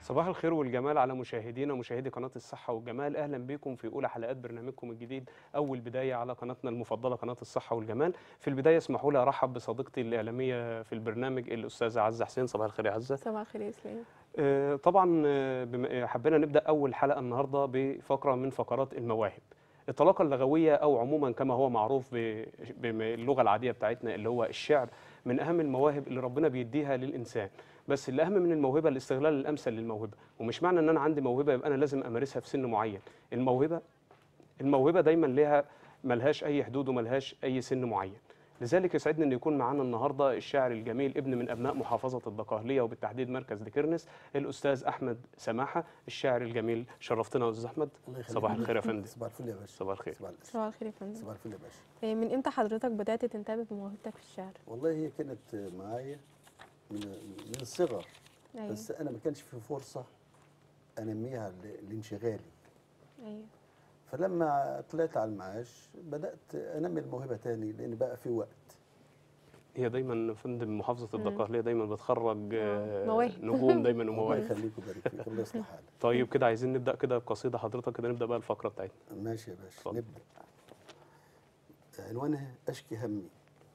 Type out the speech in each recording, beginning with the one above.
صباح الخير والجمال على مشاهدينا ومشاهدي قناة الصحة والجمال أهلا بكم في أولى حلقات برنامجكم الجديد أول بداية على قناتنا المفضلة قناة الصحة والجمال في البداية اسمحوا لي أرحب بصديقتي الإعلامية في البرنامج الأستاذة عزة حسين صباح الخير يا عزة صباح الخير يا اسلام آه، طبعا آه، بم- آه، حبينا نبدأ أول حلقة النهاردة بفقرة من فقرات المواهب الطلاقة اللغوية أو عموما كما هو معروف ب- باللغة العادية بتاعتنا اللي هو الشعر من أهم المواهب اللي ربنا بيديها للإنسان بس اللي أهم من الموهبة الاستغلال الأمثل للموهبة ومش معنى إن أنا عندي موهبة يبقى أنا لازم أمارسها في سن معين الموهبة الموهبة دايما لها ملهاش أي حدود وملهاش أي سن معين لذلك يسعدني أن يكون معنا النهاردة الشاعر الجميل ابن من أبناء محافظة الدقهلية وبالتحديد مركز دكرنس الأستاذ أحمد سماحة الشاعر الجميل شرفتنا يا أستاذ أحمد الله يخليك. صباح الخير يا فندم صباح الفل يا باشا صباح الخير صباح الخير صباح الخير يا فندم صباح الفل يا باشا إيه، من امتى حضرتك بدأت تنتبه بموهبتك في الشعر؟ والله هي كانت معايا من من الصغر ايوه بس انا ما كانش في فرصه انميها ل- لانشغالي ايوه فلما طلعت على المعاش بدات انمي الموهبه تاني لان بقى في وقت هي دايما يا فندم محافظة الدقهلية دايما بتخرج آه، مواهب. نجوم دايما الله ومواهب يخليك ويبارك فيك الله يصلح حالك طيب كده عايزين نبدأ كده بقصيدة حضرتك كده نبدأ بقى الفقرة بتاعتنا ماشي يا باشا اتفضل. نبدا عنوانها اشكي همي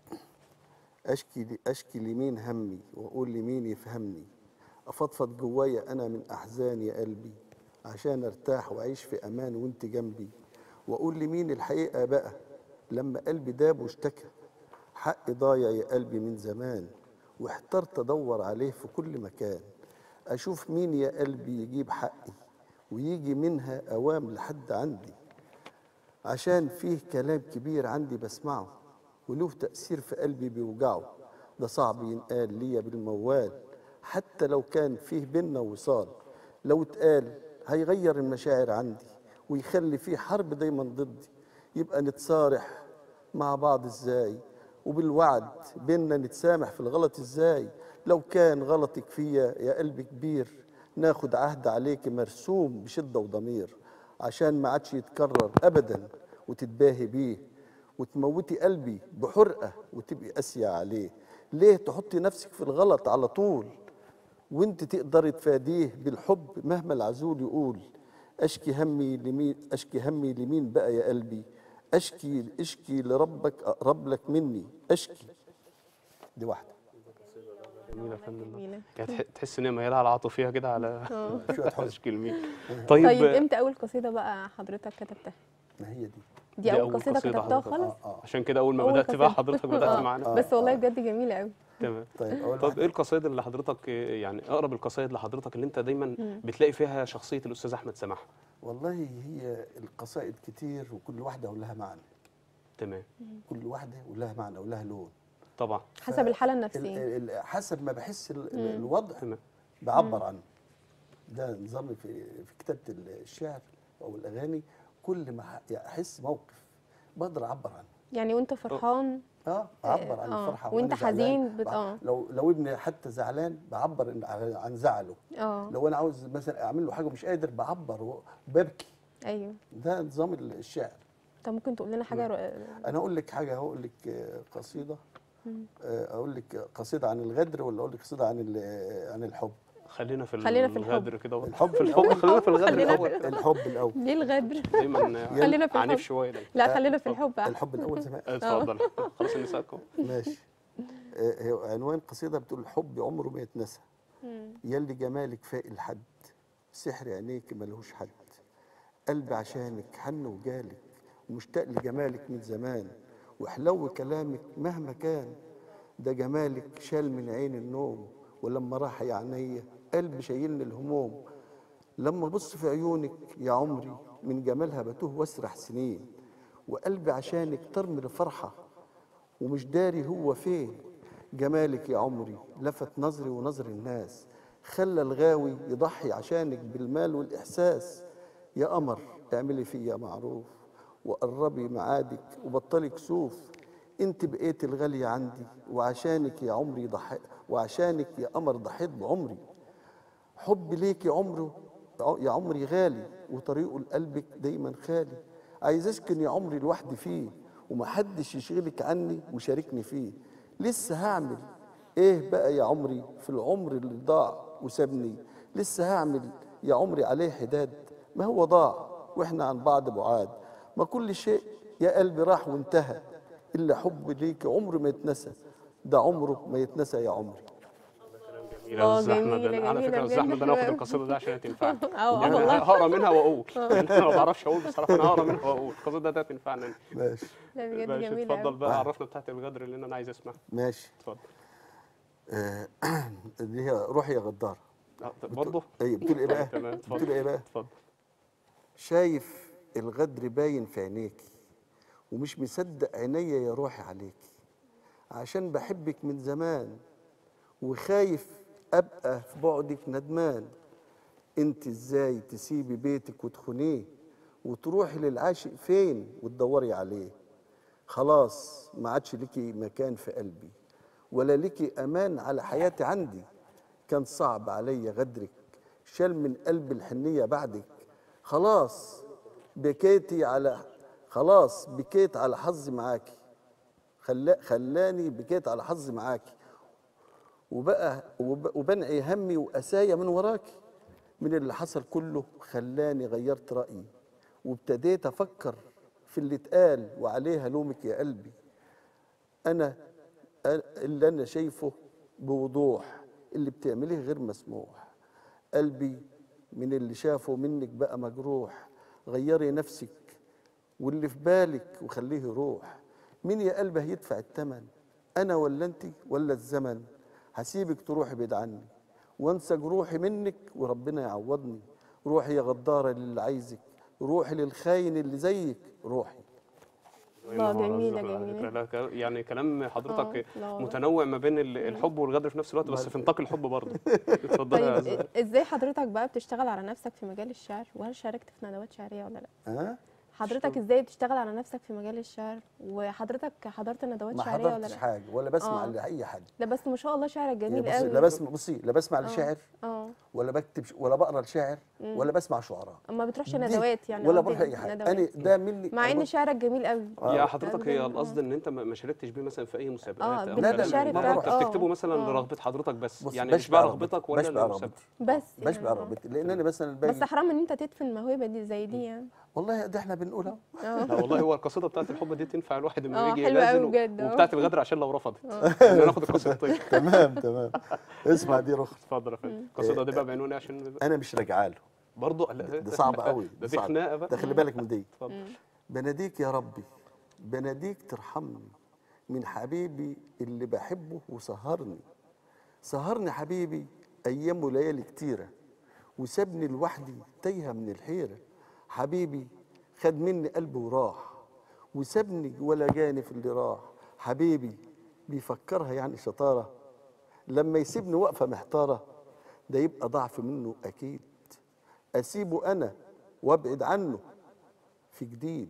اشكي اشكي لمين همي واقول لمين يفهمني افضفض جوايا انا من احزاني يا قلبي عشان ارتاح واعيش في امان وانت جنبي واقول لمين الحقيقه بقى لما قلبي داب واشتكى حقي ضايع يا قلبي من زمان واحترت ادور عليه في كل مكان اشوف مين يا قلبي يجيب حقي ويجي منها اوام لحد عندي عشان فيه كلام كبير عندي بسمعه وله تأثير في قلبي بيوجعه ده صعب ينقال ليا بالموال حتى لو كان فيه بينا وصال لو اتقال هيغير المشاعر عندي ويخلي فيه حرب دايما ضدي يبقى نتصارح مع بعض ازاي وبالوعد بينا نتسامح في الغلط ازاي لو كان غلطك فيا يا قلبي كبير ناخد عهد عليك مرسوم بشدة وضمير عشان ما عادش يتكرر ابدا وتتباهي بيه وتموتي قلبي بحرقه وتبقي قاسيه عليه ليه تحطي نفسك في الغلط على طول وانت تقدري تفاديه بالحب مهما العزول يقول اشكي همي لمين اشكي همي لمين بقى يا قلبي اشكي اشكي لربك اقرب لك مني اشكي دي واحده جميلة يا فندم جميلة يعني تح- تحس ان هي ميالها على العاطفية كده على شويه حزن تشكيل مين طيب, طيب امتى اول قصيدة بقى حضرتك كتبتها؟ ما هي دي دي, دي اول أول قصيدة قصيدة كتبتها حضرتك. خالص؟ اه اه عشان كده اول ما أول بدأت بقى قصيدة. حضرتك بدأت آه، معانا آه. بس والله بجد جميلة قوي تمام طيب اقول طب لحضرتك- ايه القصايد اللي حضرتك إيه يعني اقرب القصايد لحضرتك اللي انت دايما بتلاقي فيها شخصيه الاستاذ احمد سماحه والله هي القصائد كتير وكل واحده ولها معنى تمام كل واحده ولها معنى ولها لون طبعا حسب الحالة ال- النفسية ال- حسب ما بحس ال- ال- مم. الوضع تمام بعبر عنه ده نظامي في في كتابه الشعر او الاغاني كل ما ح- يعني احس موقف بقدر اعبر عنه يعني وانت فرحان اه بعبر عن آه، الفرحه وانت وأنا زعلان. حزين بت- بع- آه. لو لو ابني حتى زعلان بعبر إن- عن- عن زعله اه لو انا عاوز مثلا اعمل له حاجه مش قادر بعبر وببكي ايوه ده نظام الشعر طب ممكن تقول لنا حاجة رؤ- انا اقول لك حاجه هقول لك آه، قصيده مم. آه، اقول لك قصيده عن الغدر ولا اقول لك قصيده عن ال- عن الحب خلينا في خلينا في الحب. الغدر كده الحب في الحب خلينا في الغدر خلينا الاول الحب الاول ليه الغدر؟ دايما خلينا في عنيف الحب. شويه دايما لا خلينا في الحب أحسن. الحب الاول زمان اتفضل خلاص نسالكم ماشي آه، هي عنوان قصيده بتقول الحب عمره ما يتنسى مم. يلي جمالك فاق الحد سحر عينيك ملهوش حد قلبي عشانك حن وجالك ومشتاق لجمالك من زمان وحلو كلامك مهما كان ده جمالك شال من عين النوم ولما راح يا عينيا قلبي شايلني الهموم لما ابص في عيونك يا عمري من جمالها بتوه واسرح سنين وقلبي عشانك طرمي لفرحه ومش داري هو فين جمالك يا عمري لفت نظري ونظر الناس خلى الغاوي يضحي عشانك بالمال والإحساس يا قمر اعملي فيا معروف وقربي معادك وبطلي كسوف انت بقيت الغالية عندي وعشانك يا عمري ضحي وعشانك يا قمر ضحيت بعمري حب ليك يا عمره يا عمري غالي وطريقه لقلبك دايما خالي عايز اسكن يا عمري لوحدي فيه ومحدش يشغلك عني وشاركني فيه لسه هعمل ايه بقى يا عمري في العمر اللي ضاع وسابني لسه هعمل يا عمري عليه حداد ما هو ضاع واحنا عن بعض بعاد ما كل شيء يا قلبي راح وانتهى الا حب ليك عمره ما يتنسى ده عمره ما يتنسى يا عمري جميلة آه، يا أستاذ أحمد. جميلة، على فكرة جميلة يا أستاذ أحمد بجد، أنا واخد حلوة. القصيدة دي عشان تنفعني اه اه يعني والله هقرا منها واقول يعني انا ما بعرفش اقول بصراحه انا هقرا منها واقول القصيده دي هتنفعنا ماشي لا بجد ماشي جميلة اتفضل أوي. بقى عرفنا بتاعت الغدر اللي انا عايز اسمعها ماشي اتفضل آه اللي هي روحي يا غدار آه، طب برضه ايوه بتقول ايه بقى تمام بتقول اتفضل ايه بقى اتفضل شايف الغدر باين في عينيكي ومش مصدق عينيا يا روحي عليكي عشان بحبك من زمان وخايف ابقى في بعدك ندمان انت ازاي تسيبي بيتك وتخونيه وتروحي للعاشق فين وتدوري عليه خلاص ما عادش ليكي مكان في قلبي ولا ليكي امان على حياتي عندي كان صعب عليا غدرك شال من قلبي الحنيه بعدك خلاص بكيتي على خلاص بكيت على حظي معاكي خلا خلاني بكيت على حظي معاكي وبقى وب- وبنعي همي واسايا من وراكي من اللي حصل كله خلاني غيرت رايي وابتديت افكر في اللي اتقال وعليها لومك يا قلبي انا اللي انا شايفه بوضوح اللي بتعمليه غير مسموح قلبي من اللي شافه منك بقى مجروح غيري نفسك واللي في بالك وخليه يروح مين يا قلبي هيدفع الثمن انا ولا انت ولا الزمن هسيبك تروحي بعيد عني وانسى جروحي منك وربنا يعوضني روحي يا غداره للي عايزك روحي للخاين اللي زيك روحي الله، ينور جميلة، على جميلة. فكرة. لا، ك- يعني كلام حضرتك آه، لا والله. متنوع ما بين ال- الحب والغدر في نفس الوقت بس في نطاق الحب برضه اتفضل يا طيب أستاذ. ازاي حضرتك بقى بتشتغل على نفسك في مجال الشعر وهل شاركت في ندوات شعريه ولا لا ها حضرتك ازاي بتشتغل على نفسك في مجال الشعر وحضرتك حضرت ندوات ما شعريه ولا حضرتش لا حاجه ولا بسمع آه. لاي حد لا بس ما شاء الله شعرك يعني جميل بصي قوي لا بسمع بصي لا بسمع لشاعر اه ولا بكتب ش- ولا بقرا لشاعر ولا بسمع شعراء اما بتروحش دي- ندوات يعني ولا قصدي بروح اي حاجه ندوات. انا ده مني مع ان أنا شعرك جميل قوي آه. يا حضرتك هي آه. القصد ان انت ما ما شاركتش بيه مثلا في اي مسابقات آه، او لا، كلام ده من الشعر ده. بتاعك، انت آه. بتكتبه مثلا آه. لرغبه حضرتك بس بص، يعني بشبع مش بقى رغبتي، رغبتك ولا بشبع المسابقه رغبتي بس بشبع يعني، آه. رغبتي لان انا مثلا بس باجي حرام ان انت تدفن الموهبه دي زي دي يعني والله ده احنا بنقولها اه لا والله هو القصيده بتاعت الحب دي تنفع الواحد لما آه، يجي حلوة ينزل أوي بجد، آه. وبتاعت الغدر عشان لو رفضت ان ناخد القصيدتين تمام تمام اسمع دي رخص اتفضل يا فندم القصيده دي بقى بعنوان إيه عشان انا مش راجعه له برضه لا ده صعب قوي ده دي خناقه بقى ده خلي بالك من دي اتفضل بناديك يا ربي بناديك ترحمني من حبيبي اللي بحبه وسهرني سهرني حبيبي ايام وليالي كتيره وسابني لوحدي تايهه من الحيره حبيبي خد مني قلبي وراح وسابني ولا جاني في اللي راح حبيبي بيفكرها يعني شطاره لما يسيبني واقفه محتاره ده يبقى ضعف منه اكيد اسيبه انا وابعد عنه في جديد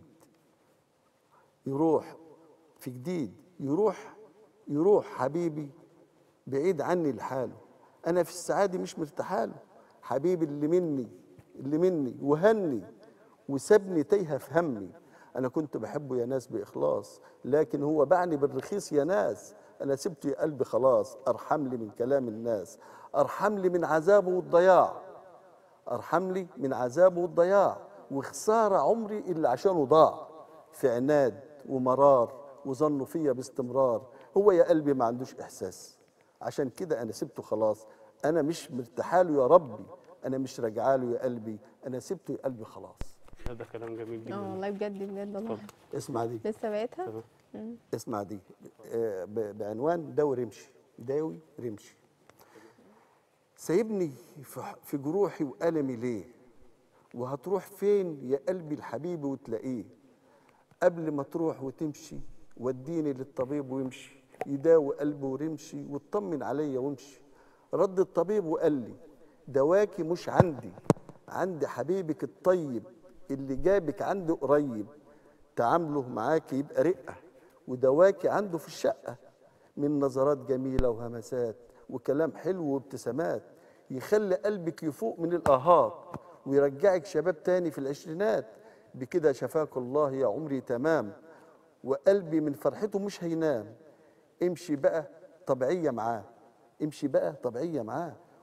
يروح في جديد يروح يروح حبيبي بعيد عني لحاله انا في السعاده مش مرتاحاله حبيبي اللي مني اللي مني وهني وسابني تايهه في همي انا كنت بحبه يا ناس باخلاص لكن هو باعني بالرخيص يا ناس انا سبته يا قلبي خلاص ارحم لي من كلام الناس ارحم لي من عذابه والضياع ارحم لي من عذابه والضياع وخساره عمري اللي عشانه ضاع في عناد ومرار وظنوا فيا باستمرار هو يا قلبي ما عندوش احساس عشان كده انا سبته خلاص انا مش مرتاحاله يا ربي انا مش راجعاله يا قلبي انا سبته يا قلبي خلاص لا، ده كلام جميل اه جدا والله بجد بجد والله اتفضل. اسمع دي لسه بقيتها تمام. اسمع دي آه، ب- بعنوان داوي رمشي داوي رمشي سايبني في ح- في جروحي وألمي ليه وهتروح فين يا قلبي الحبيب وتلاقيه قبل ما تروح وتمشي وديني للطبيب ويمشي يداوي قلبي ورمشي ويطمن عليا وامشي رد الطبيب وقال لي دواكي مش عندي عندي حبيبك الطيب اللي جابك عنده قريب تعامله معاك يبقى رقة ودواكي عنده في الشقة من نظرات جميلة وهمسات وكلام حلو وابتسامات يخلي قلبك يفوق من الآهات ويرجعك شباب تاني في العشرينات بكده شفاك الله يا عمري تمام وقلبي من فرحته مش هينام امشي بقى طبيعية معاه امشي بقى طبيعية معاه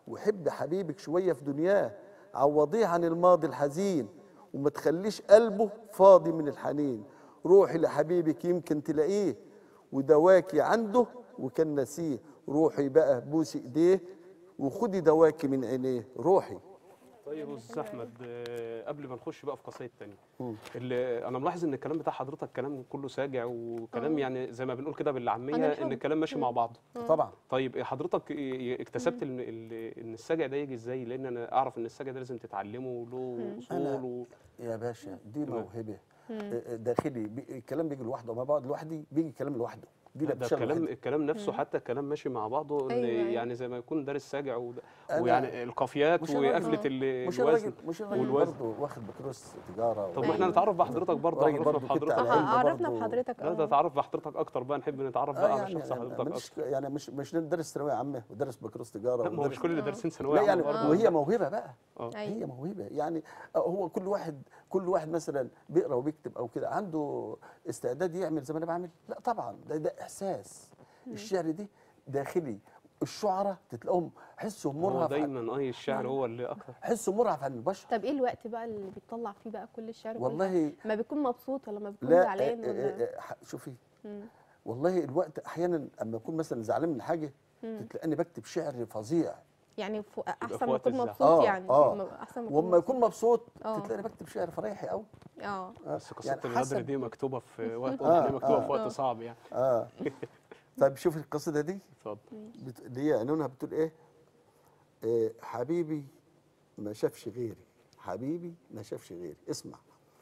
وحب حبيبك شويه في دنياه عوضيه عن الماضي الحزين وما تخليش قلبه فاضي من الحنين روحي لحبيبك يمكن تلاقيه ودواكي عنده وكان نسيه روحي بقى بوسي ايديه وخدي دواكي من عينيه روحي طيب يا استاذ احمد آه، قبل ما نخش بقى في قصايد تانية اللي انا ملاحظ ان الكلام بتاع حضرتك كلام كله ساجع وكلام آه. يعني زي ما بنقول كده بالعاميه عن ان الحب. الكلام ماشي مع بعضه طبعا طيب حضرتك ي- ي- اكتسبت ان ال- ان السجع ده يجي ازاي لان انا اعرف ان السجع ده لازم تتعلمه وله اصول و... يا باشا دي تمام. موهبه آه، داخلي بي- الكلام بيجي لوحده ما بقعد لوحدي بيجي الكلام لوحده دي لا ده بتشتغل الكلام لوحدها. الكلام نفسه حتى الكلام ماشي مع بعضه ان أيوة، أيوة. يعني زي ما يكون دارس ساجع و... أنا- ويعني القافيات مش الراجل- وقفله ال- مش الوزن الراجل مش الراجل والوزن. برضه واخد بكالوريوس تجاره طب و- ما احنا أيوة. نتعرف بحضرتك برضه راجل عرفنا برضه كنت بحضرتك على اه علم عرفنا برضه. بحضرتك لا اه ده تعرف بحضرتك اكتر بقى نحب نتعرف آه بقى على يعني شخص يعني حضرتك مش اكتر يعني مش مش ندرس ثانويه عامه ودرس بكالوريوس تجاره لا ما هو مش ودرس- كل اللي دارسين ثانويه لا عامة يعني برضه. وهي موهبه بقى اه هي ايوه موهبه يعني هو كل واحد كل واحد مثلا بيقرا وبيكتب او كده عنده استعداد يعمل زي ما انا بعمل لا طبعا ده ده احساس الشعر دي داخلي الشعراء تلاقيهم حسهم هو مرهف عن- دايما اي الشعر هو اللي اكتر حسه مرهف عن البشر طب ايه الوقت بقى اللي بيطلع فيه بقى كل الشعر كله؟ والله ما بيكون مبسوط ولا ما بيكون لا زعلان آه، ولا آه، آه، ح- شوفي مم. والله الوقت احيانا اما اكون مثلا زعلان من حاجه مم. تلاقيني بكتب شعر فظيع يعني فو- في احسن ما وقت اكون الزعل. مبسوط آه، يعني آه. م- احسن ما واما مبسوط. يكون مبسوط آه. تلاقيني بكتب شعر فريحي قوي اه بس قصه يعني الغدر حسب- دي مكتوبه في وقت آه، دي مكتوبه آه. في وقت آه. صعب يعني اه طيب شوف القصيده دي اتفضل بت... اللي هي عنوانها بتقول ايه آه حبيبي ما شافش غيري حبيبي ما شافش غيري اسمع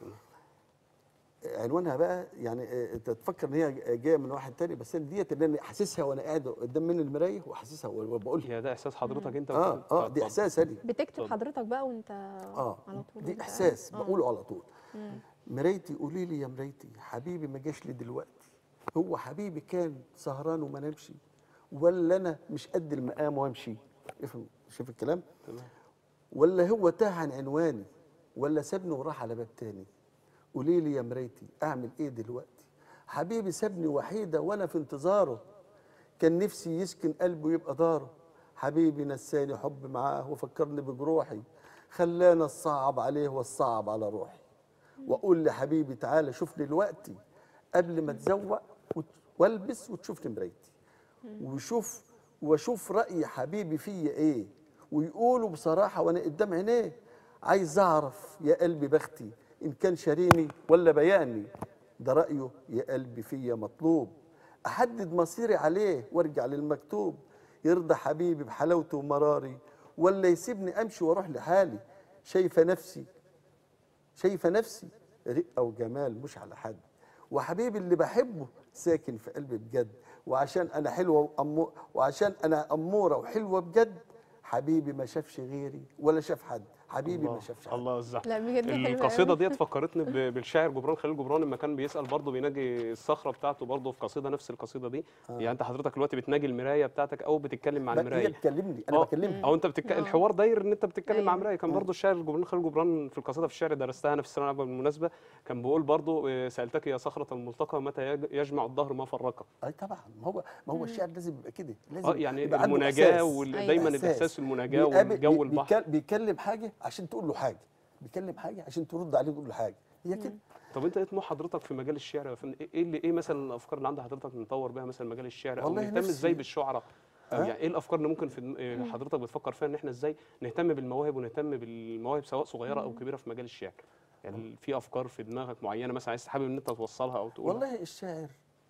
آه، عنوانها بقى يعني آه، انت تفكر ان هي جايه من واحد تاني بس أنا ديت اللي انا حاسسها وانا قاعد قدام من المرايه وحاسسها وبقولها يا ده احساس حضرتك انت اه وكده. اه طب دي اتفضل. احساس هادي بتكتب اتفضل. حضرتك بقى وانت اه على طول دي وانت احساس قاعد؟ آه. بقوله على طول مم. مرايتي قولي لي يا مرايتي حبيبي ما جاش لي دلوقتي هو حبيبي كان سهران وما نامش ولا انا مش قد المقام وامشي افهم شوف الكلام تمام ولا هو تاه عن عنواني ولا سابني وراح على باب تاني قولي لي يا مرايتي اعمل ايه دلوقتي حبيبي سابني وحيده وانا في انتظاره كان نفسي يسكن قلبه يبقى داره حبيبي نساني حب معاه وفكرني بجروحي خلاني الصعب عليه والصعب على روحي واقول لحبيبي تعالى شوفني دلوقتي قبل ما تزوق وت- والبس وتشوفني مرايتي وشوف واشوف راي حبيبي فيا ايه ويقولوا بصراحه وانا قدام عينيه عايز اعرف يا قلبي بختي ان كان شاريني ولا بياني ده رايه يا قلبي فيا مطلوب احدد مصيري عليه وارجع للمكتوب يرضى حبيبي بحلاوته ومراري ولا يسيبني امشي واروح لحالي شايفه نفسي شايفه نفسي رقه وجمال مش على حد وحبيبي اللي بحبه ساكن في قلبي بجد وعشان انا حلوه وأمو وعشان انا اموره وحلوه بجد حبيبي ما شافش غيري ولا شاف حد حبيبي ما الله شافش حد الله الزحمه لا بجد حلوة القصيده أوي. ديت فكرتني ب- بالشاعر جبران خليل جبران لما كان بيسال برضه بيناجي الصخره بتاعته برضه في قصيده نفس القصيده دي يعني انت حضرتك دلوقتي بتناجي المرايه بتاعتك او بتتكلم مع لا، هي المرايه بتكلمني انا آه، بكلمها او انت بتتك... آه. الحوار داير ان انت بتتكلم مع أيوة. مرايه كان برضه الشاعر جبران خليل جبران في القصيده في الشعر درستها انا في الثانويه العامه بالمناسبه كان بيقول برضه آه، سالتك يا صخره الملتقى متى يج- يجمع الدهر ما فرق اي طبعا ما هو ما هو الشعر لازم يبقى كده لازم اه يعني يبقى عنده المناجاه إحساس. وال... أيوة. دايما إحساس. الاحساس المناجاه بيقابل- والجو بي- البحر بيكل- بيكلم حاجه عشان تقول له حاجه بيكلم حاجه عشان ترد عليه تقول له حاجه هي كده طب انت ايه طموح حضرتك في مجال الشعر يا فندم؟ ايه اللي ايه مثلا الافكار اللي عند حضرتك نطور بيها مثلا مجال الشعر او والله نهتم نفسي- ازاي بالشعراء أو ها؟ يعني ايه الافكار اللي ممكن في دم- إيه حضرتك بتفكر فيها ان احنا ازاي نهتم بالمواهب ونهتم بالمواهب سواء صغيره او كبيره في مجال الشعر يعني في افكار في دماغك معينه مثلا عايز حابب ان انت توصلها او تقولها والله الشاعر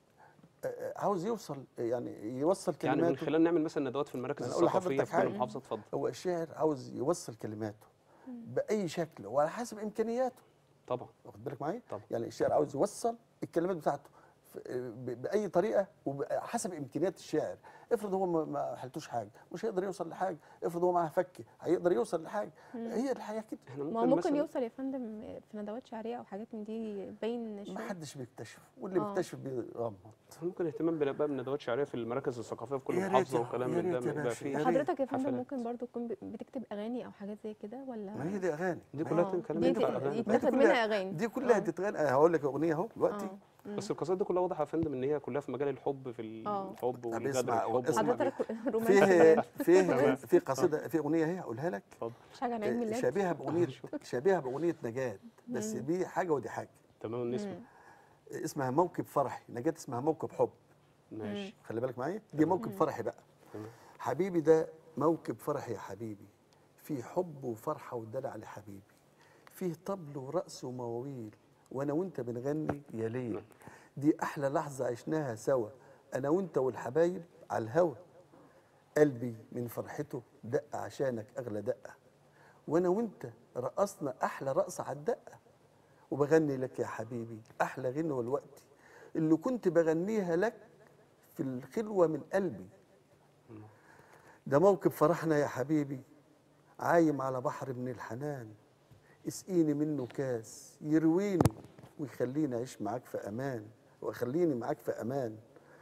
آه، آه، عاوز يوصل يعني يوصل يعني من كلماته خلال نعمل مثلا ندوات في المراكز أنا أقول الثقافيه لحضرتك في كل حاجة. محافظه اتفضل هو الشاعر عاوز يوصل كلماته باي شكل وعلى حسب امكانياته طبعا واخد بالك معايا طبعا. يعني الشاعر عاوز يوصل الكلمات بتاعته في- ب- باي طريقه وحسب امكانيات الشاعر افرض هو ما- ما حلتوش حاجه مش هيقدر يوصل لحاجه افرض هو معاه فكه هيقدر يوصل لحاجه هي الحياه كده احنا ما هو ممكن مثلاً- يوصل يا فندم في ندوات شعريه او حاجات من دي تبين ما الشغل حدش بيكتشف واللي آه. بيكتشف بيغمض ممكن اهتمام بقى بندوات شعريه في المراكز الثقافيه في كل يا ريت محافظه يا- وكلام يا من ده ريت يا يبقى باشا، فيه يا ريت. حضرتك يا فندم حفلات. ممكن برضو تكون ب- بتكتب اغاني او حاجات زي كده ولا ما هي دي اغاني دي ما كلها آه، كلام دي ينفع ت- أغاني. يتاخد منها اغاني دي كلها آه. تتغنى هقول لك اغنيه اهو دلوقتي آه. بس القصائد دي كلها واضحه يا فندم ان هي كلها في مجال الحب في آه. الحب طب والغدر اسمع- الحب اسمع. والحب. حضرتك رومانسي فيه كمان. فيه تمام. في قصيده في اغنيه اهي اقولها لك اتفضل مش حاجه عن عيد ميلاد شبيهه باغنيه شبيهه باغنيه نجاة بس دي حاجه ودي حاجه تمام نسمع اسمها موكب فرحي نجاة اسمها موكب حب ماشي خلي بالك معايا دي موكب فرحي بقى تمام. حبيبي ده موكب فرحي يا حبيبي فيه حب وفرحه ودلع لحبيبي فيه طبل ورقص ومواويل وانا وانت بنغني يا ليل دي احلى لحظه عشناها سوا انا وانت والحبايب على الهوا قلبي من فرحته دق عشانك اغلى دقه وانا وانت رقصنا احلى رقصه على الدقه وبغني لك يا حبيبي احلى غنوه الوقت اللي كنت بغنيها لك في الخلوه من قلبي ده موكب فرحنا يا حبيبي عايم على بحر من الحنان اسقيني منه كاس يرويني ويخليني اعيش معاك في امان وخليني معاك في امان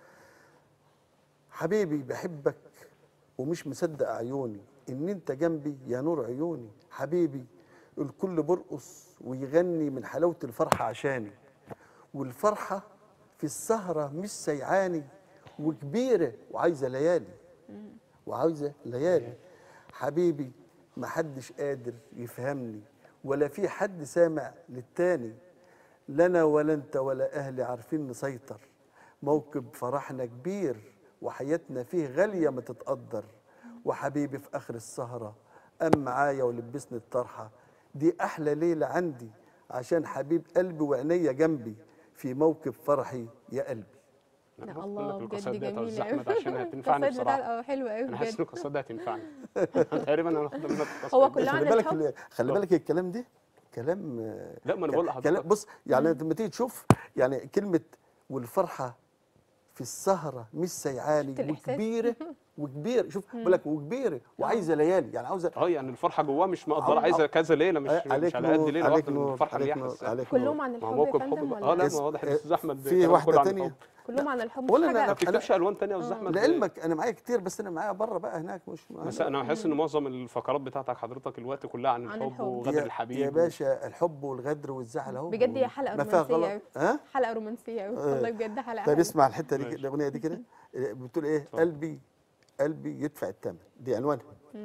حبيبي بحبك ومش مصدق عيوني ان انت جنبي يا نور عيوني حبيبي الكل برقص ويغني من حلاوه الفرحه عشاني والفرحه في السهره مش سيعاني وكبيره وعايزه ليالي وعايزه ليالي حبيبي محدش قادر يفهمني ولا في حد سامع للتاني لا انا ولا انت ولا اهلي عارفين نسيطر موكب فرحنا كبير وحياتنا فيه غاليه ما تتقدر وحبيبي في اخر السهره قام معايا ولبسني الطرحه دي احلى ليله عندي عشان حبيب قلبي وعينيا جنبي في موكب فرحي يا قلبي لا أنا الله قلت لك بجد القصائد دي يا جميله أستاذ قوي أحمد عشان هتنفعني القصايد بتاعت بصراحة. اه حلوه قوي انا حاسس ان بجد القصائد دي هتنفعني تقريبا انا واخد منك القصائد هو دي. كلها عن خلي بالك الحب؟ ال- خلي بالك الكلام ده كلام آه، لا ما انا بقول كلام لحضرتك بص يعني لما تيجي تشوف يعني كلمه والفرحه في السهره مش سيعاني شفت الإحساس؟ وكبيره وكبيره شوف بقول لك وكبيره وعايزه ليالي يعني عاوزه اه يعني الفرحه جواه مش مقدره آه، عايزه كذا ليله مش آه، مش على قد نور، ليله عليك واحده نور الفرحه اللي عليك نور يحس عليك كلهم نور. عن مع الحب يا موقف فندم حب بقى. اه ولا لا اس- ما واضح ان آه، استاذ احمد في كلامه واحدة كله عن تانية. الحب. كلهم عن الحب ولا مش لا، ما حاجه بتكتبش الوان تانية يا استاذ احمد لعلمك انا معايا كتير بس انا معايا بره بقى هناك مش معايا بس انا بحس ان معظم الفقرات بتاعتك حضرتك الوقت كلها عن عن الحب الحب. وغدر يا- الحبيب يا باشا الحب والغدر والزعل اهو بجد هي حلقة ما فيها رومانسية غلط أوي. ها حلقه رومانسيه قوي آه. والله بجد حلقه طيب حلوة. اسمع الحته دي ماشي. كده، الاغنيه دي كده بتقول ايه اتفضل. قلبي قلبي يدفع الثمن دي عنوانها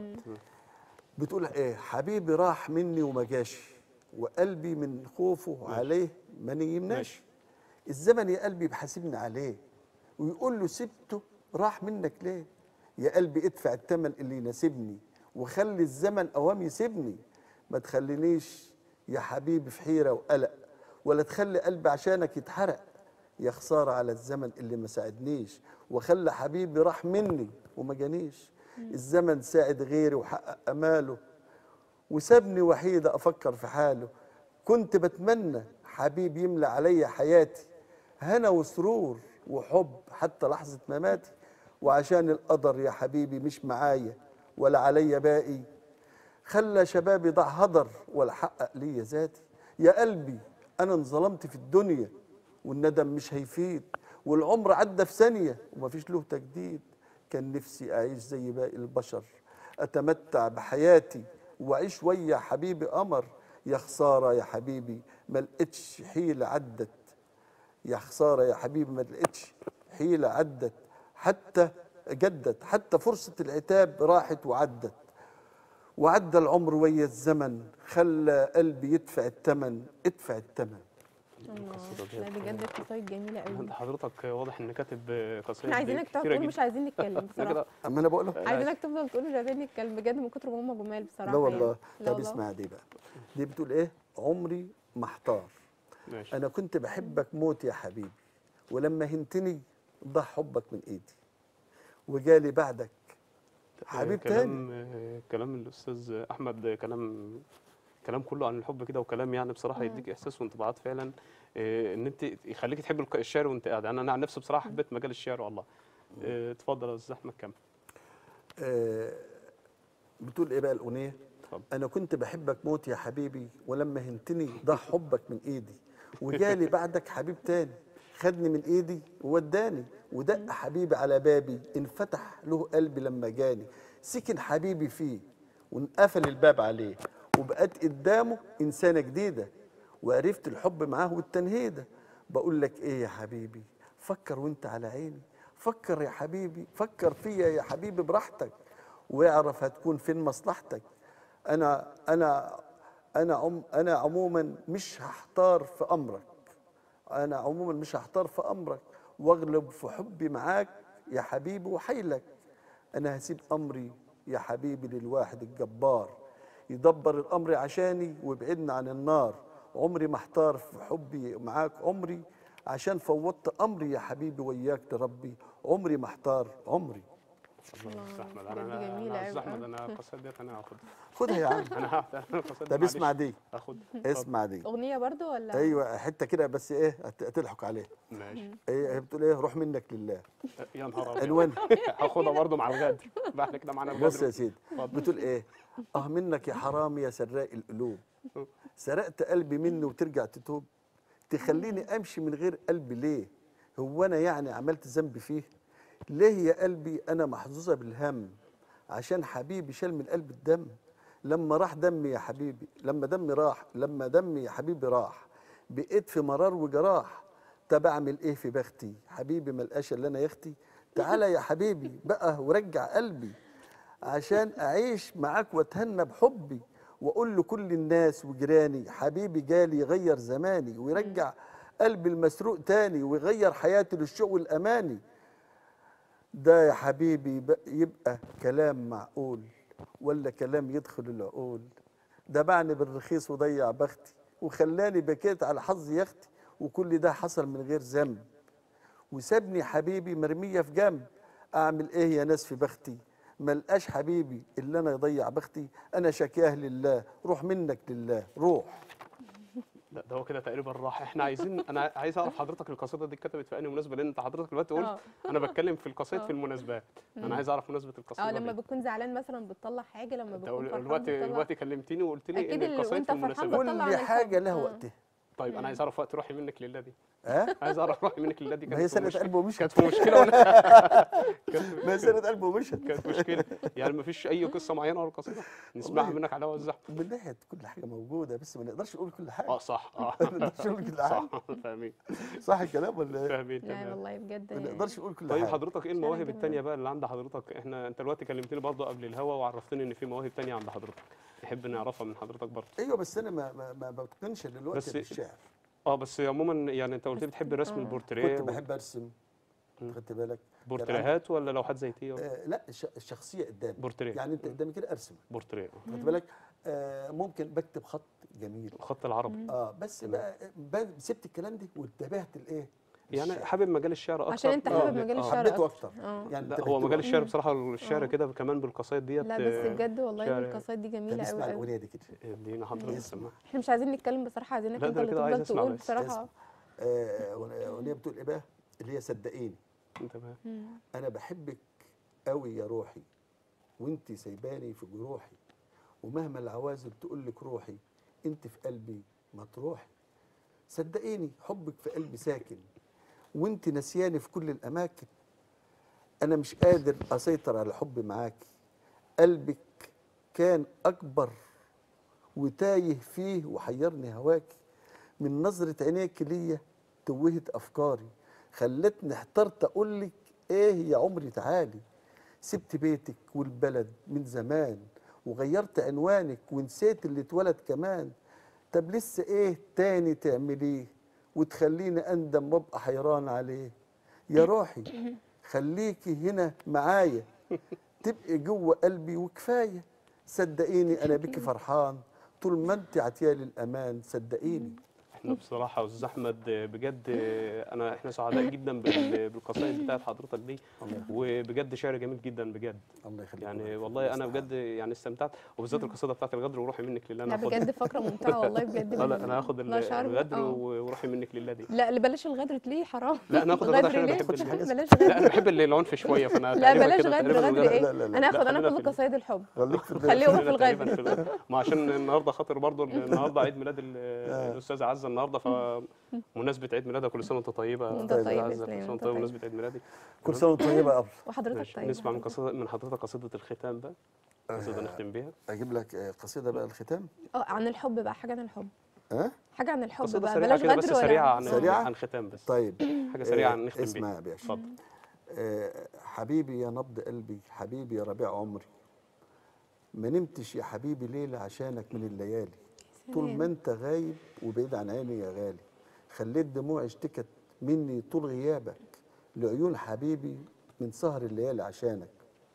بتقول ايه حبيبي راح مني وما جاش وقلبي من خوفه عليه ما نيمناش ماشي. الزمن يا قلبي بحاسبني عليه ويقول له سبته راح منك ليه يا قلبي ادفع الثمن اللي يناسبني وخلي الزمن اوام يسيبني ما تخلينيش يا حبيبي في حيره وقلق ولا تخلي قلبي عشانك يتحرق يا خساره على الزمن اللي ما ساعدنيش وخلى حبيبي راح مني وما جانيش الزمن ساعد غيري وحقق اماله وسابني وحيدة أفكر في حاله كنت بتمنى حبيب يملى عليا حياتي هنا وسرور وحب حتى لحظة مماتي وعشان القدر يا حبيبي مش معايا ولا عليا باقي خلى شبابي ضاع هدر ولا حقق ليا ذاتي يا قلبي أنا انظلمت في الدنيا والندم مش هيفيد والعمر عدى في ثانية ومفيش له تجديد كان نفسي أعيش زي باقي البشر أتمتع بحياتي وأعيش ويا حبيبي قمر يا خسارة يا حبيبي ما لقيتش حيلة عدت يا خسارة يا حبيبي ما لقيتش حيلة عدت حتى جدت حتى فرصة العتاب راحت وعدت وعدى العمر ويا الزمن خلى قلبي يدفع الثمن ادفع الثمن الله لا بجد القصايد جميله قوي انت حضرتك واضح ان كاتب قصائد احنا عايزينك تقعد كتيرة تقول مش جدا. عايزين نتكلم لا بصراحه كده أما أنا بقول لك عايزينك تفضل تقول مش عايزين نتكلم بجد من كتر ما هم جمال بصراحه لا والله يعني. لا طب والله. اسمع دي بقى دي بتقول إيه عمري محتار ماشي أنا كنت بحبك موت يا حبيبي ولما هنتني ضاع حبك من إيدي وجالي بعدك حبيب تاني كلام آه، كلام الاستاذ احمد كلام كلام كله عن الحب كده وكلام يعني بصراحه يديك احساس وانطباعات فعلا آه، ان انت يخليك تحب الق- الشعر وانت قاعد يعني انا عن نفسي بصراحه حبيت مجال الشعر والله آه، اتفضل يا استاذ احمد كمل آه، بتقول ايه بقى الاغنيه اتفضل. انا كنت بحبك موت يا حبيبي ولما هنتني ضاع حبك من ايدي وجالي بعدك حبيب تاني خدني من ايدي ووداني ودق حبيبي على بابي انفتح له قلبي لما جاني سكن حبيبي فيه وانقفل الباب عليه وبقت قدامه انسانه جديده وعرفت الحب معاه والتنهيده بقول لك ايه يا حبيبي فكر وانت على عيني فكر يا حبيبي فكر فيا يا حبيبي براحتك واعرف هتكون فين مصلحتك انا انا انا عم انا عموما مش هحتار في امرك انا عموما مش هحتار في امرك واغلب في حبي معاك يا حبيبي وحيلك انا هسيب امري يا حبيبي للواحد الجبار يدبر الامر عشاني ويبعدنا عن النار عمري ما احتار في حبي معاك عمري عشان فوضت امري يا حبيبي وياك لربي عمري ما احتار عمري الله أستاذ احمد بجد انا جميلة انا أوي. أستاذ احمد انا القصيده ديت انا هاخدها خدها يا عم انا هاخدها أنا القصيدة طب معلش اسمع دي هاخد اسمع دي اغنيه برضو ولا ايوه حته كده بس ايه هت- هتضحك عليها ماشي ايه هي بتقول ايه روح منك لله يا نهار ابيض عنوان هاخدها برضه مع الغدر بقى احنا كده معانا الغدر بص يا سيدي اتفضل. بتقول ايه اه منك يا حرام يا سراق القلوب سرقت قلبي مني وترجع تتوب تخليني امشي من غير قلبي ليه هو انا يعني عملت ذنب فيه ليه يا قلبي انا محظوظه بالهم عشان حبيبي شال من قلبي الدم لما راح دمي يا حبيبي لما دمي راح لما دمي يا حبيبي راح بقيت في مرار وجراح طب اعمل ايه في بختي حبيبي ملقاش الا انا يا اختي تعالى يا حبيبي بقى ورجع قلبي عشان اعيش معاك واتهنى بحبي واقول لكل الناس وجيراني حبيبي جالي يغير زماني ويرجع قلبي المسروق تاني ويغير حياتي للشوق والاماني ده يا حبيبي ب- يبقى كلام معقول ولا كلام يدخل العقول ده باعني بالرخيص وضيع بختي وخلاني بكيت على حظي يا اختي وكل ده حصل من غير ذنب وسابني حبيبي مرميه في جنب اعمل ايه يا ناس في بختي ملقاش حبيبي الا انا يضيع بختي انا شكاه لله روح منك لله روح لا ده هو كده تقريبا راح احنا عايزين انا عايز اعرف حضرتك القصيده دي اتكتبت في انهي مناسبه لان انت حضرتك دلوقتي قلت آه. انا بتكلم في القصيد آه. في المناسبات انا عايز اعرف مناسبه القصيده اه لما دي. بتكون زعلان مثلا بتطلع حاجه لما انت بتكون فرحان دلوقتي بتطلع دلوقتي كلمتني وقلت لي أكيد ان ال- القصايد وأنت في فرحان المناسبات بتطلع عن كل الحب. حاجه لها آه. وقتها طيب انا عايز اعرف وقت روحي منك لله دي ها عايز اعرف روحي منك لله دي ما هي كانت في سنه مشكله قلبه مشت كانت في مشكله ولا كانت ما هي سنه قلبه مشت كانت مشكله يعني ما فيش اي قصه معينه ولا قصيده نسمعها والله. منك على هوا الزحمه من ناحيه كل حاجه موجوده بس ما نقدرش نقول كل حاجه اه صح اه ما نقدرش نقول كل حاجه صح فاهمين صح الكلام ولا ايه؟ فاهمين لا تمام والله بجد ما نقدرش نقول كل طيب حاجه حضرتك ايه فعلا المواهب جميل. التانية بقى اللي عند حضرتك احنا انت دلوقتي كلمتني برضه قبل الهوا وعرفتني ان في مواهب تانية عند حضرتك نحب نعرفها من حضرتك برضه ايوه بس انا ما ما, ما بتقنش دلوقتي بس- بالشعر اه بس عموما يعني انت قلت لي بتحب رسم آه. البورتريه كنت و- بحب ارسم خدت بالك بورتريهات ولا لوحات زيتيه ولا- آه لا الش- الشخصيه قدامي بورتريه يعني انت قدامي كده ارسم بورتريه خدت بالك آه ممكن بكتب خط جميل الخط العربي اه بس بقى بقى سبت الكلام ده واتجهت لايه؟ يعني للشعر. حابب مجال الشعر اكتر عشان انت آه، حابب مجال آه. الشعر حبيته اكتر اكتر اه يعني لا أنت هو بتكتب- مجال الشعر بصراحه الشعر آه. كده كمان بالقصايد ديت لا بس آه، بجد والله شعر- القصايد دي طب جميله اسمع قوي قوي الاغنيه دي كده ادينا حضرتك اسمع. السماع احنا مش عايزين نتكلم بصراحه عايزينك لا، انت ده اللي كده عايز تفضل أسمع تقول بس. بصراحه اسمع. آه اغنيه بتقول ايه بقى؟ اللي هي صدقيني تمام مم. انا بحبك قوي يا روحي وانت سايباني في جروحي ومهما العوازل تقول لك روحي انت في قلبي ما تروحي صدقيني حبك في قلبي ساكن وانت نسياني في كل الاماكن انا مش قادر اسيطر على حبي معاكي قلبك كان اكبر وتايه فيه وحيرني هواكي من نظرة عينيك ليا توهت أفكاري خلتني احترت أقول لك إيه يا عمري تعالي سبت بيتك والبلد من زمان وغيرت عنوانك ونسيت اللي اتولد كمان طب لسه إيه تاني تعمليه وتخليني أندم وأبقى حيران عليه يا روحي خليكي هنا معايا تبقي جوه قلبي وكفايه صدقيني انا بيكي فرحان طول ما انت عتيالي الامان صدقيني احنا بصراحه يا استاذ احمد بجد انا احنا سعداء جدا بال- بالقصايد بتاعت حضرتك دي وبجد شعر جميل جدا بجد الله يخليك يعني والله انا بجد يعني استمتعت وبالذات القصيده بتاعت الغدر وروحي منك لله لا انا هاخد بجد فقره ممتعه والله بجد لا لا انا هاخد ال- لا شعر الغدر آه. وروحي منك لله دي لا اللي بلاش الغدر ليه حرام لا ناخد الغدر غدر عشان انا ليه؟ بحب ال- بلاش لا غدر انا بحب اللي العنف شويه فانا لا تقريباً بلاش كده غدر تقريباً غدر الغدر- ايه لا، لا، لا. انا لا، هاخد انا خلينا اخد في ال- قصايد الحب خليك في الدنيا. خليه يقف في خلينا تقريباً الغدر في الغدر. ما عشان النهارده خاطر برضه النهارده عيد ميلاد ال- الاستاذه عزه النهارده فمناسبه عيد ميلادها كل سنه وانت طيبه وأنت أستاذة طيب، عزة، تسلم، كل سنه وأنت وانت طيبه طيب. بمناسبه عيد ميلادي كل سنه وانت طيبه يا ابله وحضرتك ماشي طيب نسمع من حضرتك. قصيده من حضرتك قصيده الختام بقى قصيده نختم بيها اجيب لك آه، قصيده بقى الختام اه عن الحب بقى حاجه عن الحب ها حاجه عن الحب قصيده بقى سريعه بلاش كده بس غدر ولا سريعه عن سريعة؟ عن ختام بس طيب حاجه سريعه آه، نختم اسمع بيها يا باشا اتفضل آه، حبيبي يا نبض قلبي حبيبي يا ربيع عمري ما نمتش يا حبيبي ليلة عشانك من الليالي طول ما انت غايب وبعيد عن عيني يا غالي خليت دموعي اشتكت مني طول غيابك لعيون حبيبي من سهر الليالي عشانك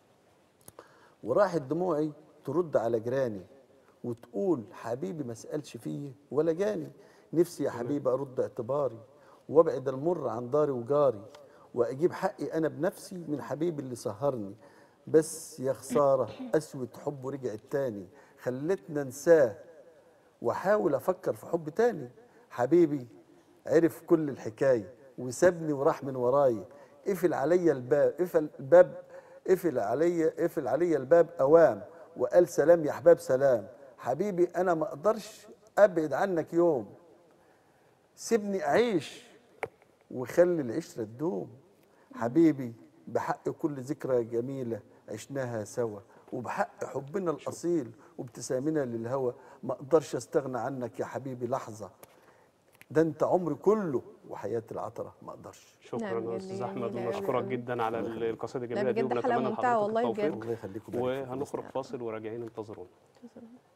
وراحت دموعي ترد على جيراني وتقول حبيبي ما سألش فيه ولا جاني نفسي يا حبيبي أرد اعتباري وابعد المر عن داري وجاري وأجيب حقي أنا بنفسي من حبيبي اللي سهرني بس يا خسارة أسود حبه رجع تاني خلتنا انساه واحاول افكر في حب تاني حبيبي عرف كل الحكايه وسابني وراح من وراي قفل عليا الباب قفل الباب قفل عليا قفل عليا الباب اوام وقال سلام يا احباب سلام حبيبي انا ما اقدرش ابعد عنك يوم سيبني اعيش وخلي العشره تدوم حبيبي بحق كل ذكرى جميله عشناها سوا وبحق حبنا الاصيل وابتسامنا للهوى ما اقدرش استغنى عنك يا حبيبي لحظه ده انت عمري كله وحياه العطره ما اقدرش شكرا نعم، يا جميل- استاذ احمد جميلة أوي ونشكرك أوي. جدا على القصيده لا، الجميله دي بجد حلقة ونتمنى ممتعة لحضرتك والله التوفيق بجد. الله يخليكم ويبارك فيكم. وهنخرج فاصل وراجعين انتظرونا